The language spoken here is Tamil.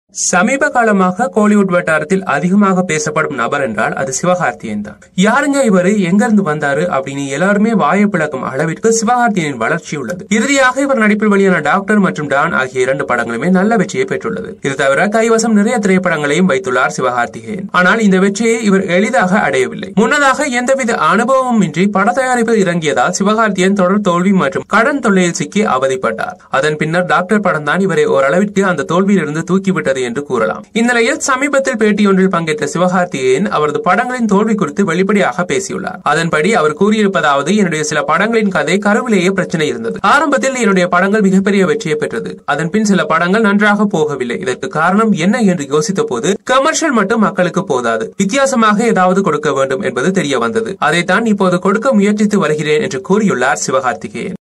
சமீப காலமாக கோலிவுட் வட்டாரத்தில் அதிகமாக பேசப்படும் நபர் என்றால் அது சிவகார்த்தியன் தான் யாருங்க இவரு எங்க இருந்து வந்தாரு அப்படின்னு எல்லாருமே வாயை பிளக்கும் அளவிற்கு சிவகார்த்தியனின் வளர்ச்சி உள்ளது இறுதியாக இவர் நடிப்பில் வெளியான டாக்டர் மற்றும் டான் ஆகிய இரண்டு படங்களுமே நல்ல வெற்றியை பெற்றுள்ளது இது தவிர கைவசம் நிறைய திரைப்படங்களையும் வைத்துள்ளார் சிவகார்த்திகேயன் ஆனால் இந்த வெற்றியை இவர் எளிதாக அடையவில்லை முன்னதாக எந்தவித அனுபவமும் இன்றி பட தயாரிப்பு இறங்கியதால் சிவகார்த்தியன் தொடர் தோல்வி மற்றும் கடன் தொல்லையில் சிக்கி அவதிப்பட்டார் அதன் பின்னர் டாக்டர் படம் தான் இவரை ஓரளவிற்கு அந்த தோல்வியிலிருந்து தூக்கிவிட்டது என்று கூறலாம் இந்நிலையில் சமீபத்தில் பேட்டியொன்றில் பங்கேற்ற சிவகார்த்திகேயன் அவரது படங்களின் தோல்வி குறித்து வெளிப்படையாக பேசியுள்ளார் அதன்படி அவர் கூறியிருப்பதாவது என்னுடைய சில படங்களின் கதை கருவிலேயே பிரச்சனை இருந்தது ஆரம்பத்தில் என்னுடைய படங்கள் மிகப்பெரிய வெற்றியை பெற்றது அதன் பின் சில படங்கள் நன்றாக போகவில்லை இதற்கு காரணம் என்ன என்று யோசித்த போது கமர்ஷியல் மட்டும் மக்களுக்கு போதாது வித்தியாசமாக ஏதாவது கொடுக்க வேண்டும் என்பது தெரிய வந்தது அதைத்தான் இப்போது கொடுக்க முயற்சித்து வருகிறேன் என்று கூறியுள்ளார் சிவகார்த்திகேயன்